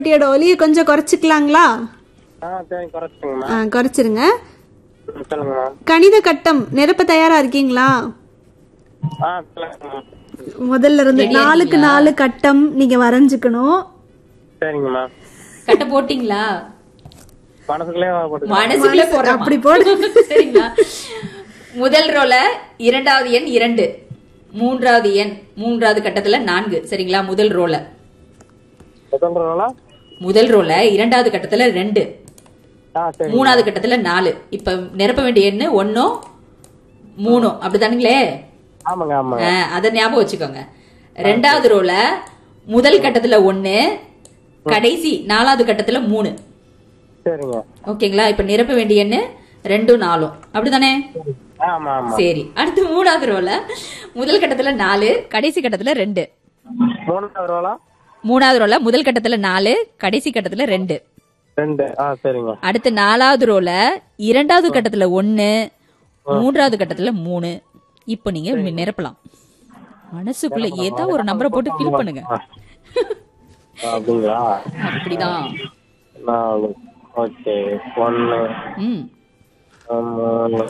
குட்டியோட ஒலியை கொஞ்சம் குறைச்சிக்கலாங்களா ஆ சரி குறைச்சிக்கோங்கம்மா ஆ, குறைச்சிருங்க ம், சொல்லுங்கம்மா கணித கட்டம் நிரப்ப தயாரா இருக்கீங்களா ஆ சொல்லுங்கம்மா முதல்ல இருந்து Ready-ஆ நாலுக்கு இருக்கீங்களா? நாலு கட்டம் நீங்க வரைஞ்சுக்கணும் சரிங்கம்மா கட்ட போட்டீங்களா மனசுக்குள்ளே போட்டு மனசுக்குள்ள போடுறோமா? அப்படி போடு. சரிங்களா முதல் ரோல இரண்டாவது எண் இரண்டு மூன்றாவது எண் மூன்றாவது கட்டத்துல நான்கு சரிங்களா முதல் ரோல சொல்றோம்ல முதல் ரோல இரண்டாவது கட்டத்துல ரெண்டு ஆ சரி மூணாவது கட்டத்துல நாலு இப்ப நிரப்ப வேண்டிய எண்ணு ஒன்னும் மூணும் அப்படிதானுங்களே ஆமாங்க ஆமாங்க ஆ, அத ஞாபகம் வச்சுக்கோங்க ரெண்டாவது ரோல முதல் கட்டத்துல ஒண்ணு கடைசி நாலாவது கட்டத்துல மூணு சரிங்க ஓகேங்களா இப்ப நிரப்ப வேண்டிய எண்ணு ரெண்டும் நாலும் அப்படிதானே ஆமா ஆமா சரி அடுத்து மூணாவது ரோல முதல் கட்டத்துல நாலு கடைசி கட்டத்துல ரெண்டு மூணாவது ரோலா மூணாவது ரோல முதல் கட்டத்துல நாலு கடைசி கட்டத்துல ரெண்டு ரெண்டு ஆ சரிங்க அடுத்து நாலாவது ரோல இரண்டாவது கட்டத்துல ஒண்ணு மூன்றாவது கட்டத்துல மூணு இப்போ நீங்க மி- நிரப்பலாம் மனசுக்குள்ள ஏதோ ஒரு நம்பரை போட்டு ஃபில் பண்ணுங்க ஆ, அப்படிங்களா அப்படிதான் நாலு ஓகே ஒன்னு ம் மூணு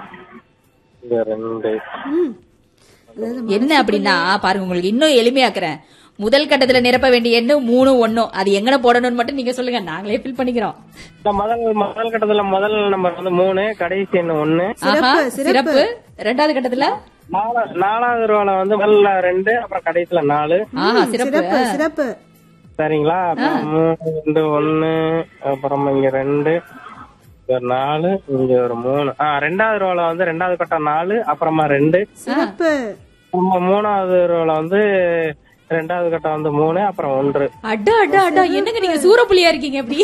இங்க ரெண்டு ம். என்ன அப்படின்னா பாருங்க உங்களுக்கு இன்னும் எளிமையாக்குறேன் முதல் கட்டத்துல நிரப்ப வேண்டிய எண்ணு மூணு ஒன்னும் அது எங்கன போடணும்னு மட்டும் நீங்க சொல்லுங்க நாங்களே ஃபில் பண்ணிக்கிறோம் இந்த முதல் முதல் கட்டத்துல முதல் நம்பர் வந்து மூணு கடைசி என்ன ஒண்ணு ஆஹா சிறப்பு ரெண்டாவது கட்டத்துல நாலா- நாலாவது ரோல வந்து முதல்ல ரெண்டு அப்புறம் கடைசியில நாலு ஆஹா சிறப்பு சிறப்பு சிறப்பு சரிங்களா அப்புறம் மூணு ரெண்டு ஒண்ணு அப்புறம் இங்க ரெண்டு இங்க ஒரு நாலு இங்க ஒரு மூணு ஆ ரெண்டாவது ரோல வந்து ரெண்டாவது கட்டம் நாலு அப்புறமா ரெண்டு சிறப்பு அப்புறமா மூணாவது ரோல வந்து ரெண்டாவது கட்டம் வந்து மூணு அப்புறம் ஒன்று அடா அடா அடா என்னங்க நீங்க சூரப்புலியா இருக்கீங்க அப்படி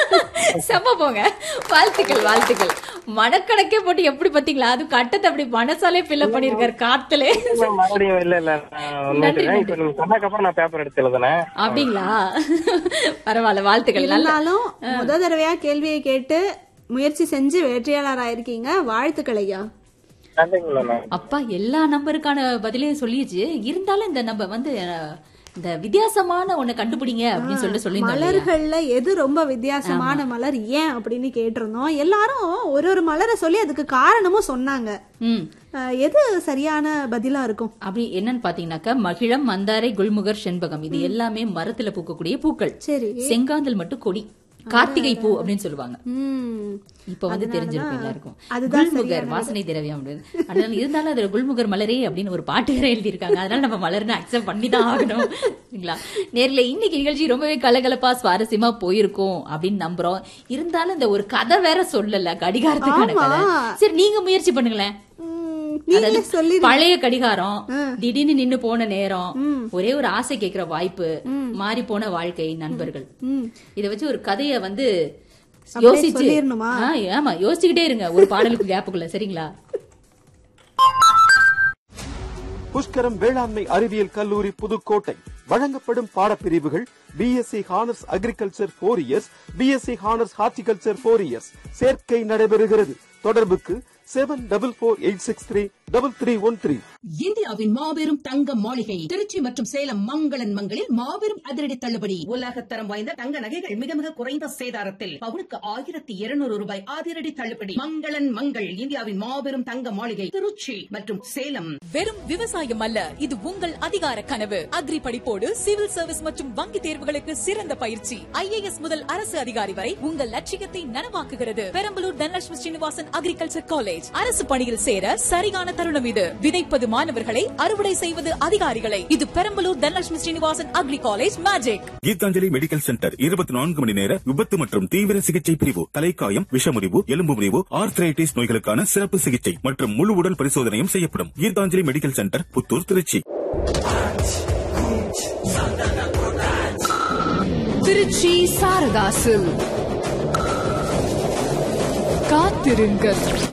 செம்ம போங்க வாழ்த்துக்கள் வாழ்த்துக்கள் மனக்கணக்கே போட்டு எப்படி பாத்தீங்களா அது கட்டத்தை அப்படி மனசாலே ஃபில்அப் பண்ணிருக்காரு காத்துல மறுபடியும் இல்ல இல்ல நான் ஒண்ணும் இல்ல. இப்ப நீங்க சொன்னதுக்கு அப்புறம் நான் பேப்பர் எடுத்து எழுதுனேன் அப்படிங்களா பரவாயில்ல வாழ்த்துக்கள் நல்ல இருந்தாலும் முத தடவையா கேள்வியை கேட்டு முயற்சி செஞ்சு வெற்றியாளர் ஆயிருக்கீங்க வாழ்த்துக்கள் ஐயா நன்றிங்களா மேம். அப்பா எல்லா நம்பருக்கான பதிலையும் சொல்லிடுச்சு இருந்தாலும் இந்த நம்ம வந்து அஹ், இந்த வித்தியாசமான ஒண்ணு கண்டுபிடிங்க அப்படின்னு சொல்லிட்டு சொல்லியிருந்தோம் இல்லையா? மலர்கள்ல எது ரொம்ப வித்தியாசமான மலர் ஏன் அப்படின்னு கேட்டிருந்தோம் எல்லாரும் ஒரு ஒரு மலரை சொல்லி அதுக்கு காரணமும் சொன்னாங்க ம் அஹ், எது சரியான பதிலா இருக்கும் அப்படி என்னன்னு பாத்தீங்கன்னாக்கா மகிழம் மந்தாரை குல்முகர் செண்பகம் இது எல்லாமே மரத்துல பூக்கக்கூடிய பூக்கள் சரி செங்காந்தல் மட்டும் கொடி கார்த்திகை பூ அப்படின்னு சொல்லுவாங்க ம் இப்ப வந்து தெரிஞ்சிருக்கும் எல்லாருக்கும் அதுதான் குல்முகர் வாசனை திரவியம் அப்படின்னு அதனால இருந்தாலும் அதுல குல்முகர் மலரே அப்படின்னு ஒரு பாட்டு வேற எழுதியிருக்காங்க அதனால நம்ம மலர்னு அக்செப்ட் பண்ணி தான் ஆகணும் சரிங்களா நேர்ல இன்னைக்கு நிகழ்ச்சி ரொம்பவே கலகலப்பா சுவாரஸ்யமா போயிருக்கும் அப்படின்னு நம்புறோம் இருந்தாலும் இந்த ஒரு கதை வேற சொல்லல கடிகாரத்துக்கான கதை சரி நீங்க முயற்சி பண்ணுங்களேன் ம், நீங்களே அதாவது சொல்லி பழைய கடிகாரம் திடீர்னு நின்னு போன நேரம் ஒரே ஒரு ஆசை கேக்குற வாய்ப்பு மாறி போன வாழ்க்கை நண்பர்கள் ம். இத வச்சு ஒரு கதைய வந்து யோசிச்சு சொல்லிரணுமா? ஆ, ஆமா யோசிச்சுக்கிட்டே இருங்க ஒரு பாடலுக்கு கேப்புக்குள்ள சரிங்களா புஷ்கரம் வேளாண்மை அறிவியல் கல்லூரி புதுக்கோட்டை வழங்கப்படும் பாடப்பிரிவுகள் BSc honours agriculture four years BSc honours horticulture four years சேர்க்கை நடைபெறுகிறது தொடர்புக்கு seven double four eight six three double three one three இந்தியாவின் மாபெரும் தங்க மாளிகை திருச்சி மற்றும் சேலம் மங்களன் மங்களில் மாபெரும் அதிரடி தள்ளுபடி உலகத்தரம் வாய்ந்த தங்க நகைகள் மிக மிக குறைந்த சேதாரத்தில் பவுனுக்கு ஆயிரத்தி இருநூறு ரூபாய் அதிரடி தள்ளுபடி மங்களன் மங்கள் இந்தியாவின் மாபெரும் தங்க மாளிகை திருச்சி மற்றும் சேலம் வெறும் விவசாயம் அல்ல இது உங்கள் அதிகார கனவு அக்ரி படிப்போடு சிவில் சர்வீஸ் மற்றும் வங்கி தேர்வுகளுக்கு சிறந்த பயிற்சி ஐஏஎஸ் முதல் அரசு அதிகாரி வரை உங்கள் லட்சியத்தை நனவாக்குகிறது பெரம்பலூர் தனலட்சுமி ஸ்ரீனிவாசன் அக்ரிகல்ச்சர் காலேஜ் அரசு பணியில் சேர சரியான தருணம் இது விதைப்பது மாணவர்களை அறுவடை செய்வது அதிகாரிகளை இது Perambalur Dhanalakshmi Srinivasan agri college magic Geethanjali medical centre இருபத்தி நான்கு மணி நேர விபத்து மற்றும் தீவிர சிகிச்சை பிரிவு தலைக்காயம் விஷமுறிவு எலும்பு முறிவு ஆர்த்ரைட்டிஸ் நோய்களுக்கான சிறப்பு சிகிச்சை மற்றும் முழு உடல் பரிசோதனையும் செய்யப்படும் கீதாஞ்சலி மெடிக்கல் சென்டர் புத்தூர் திருச்சி திருச்சி சாரதாசு காத்திருங்கள்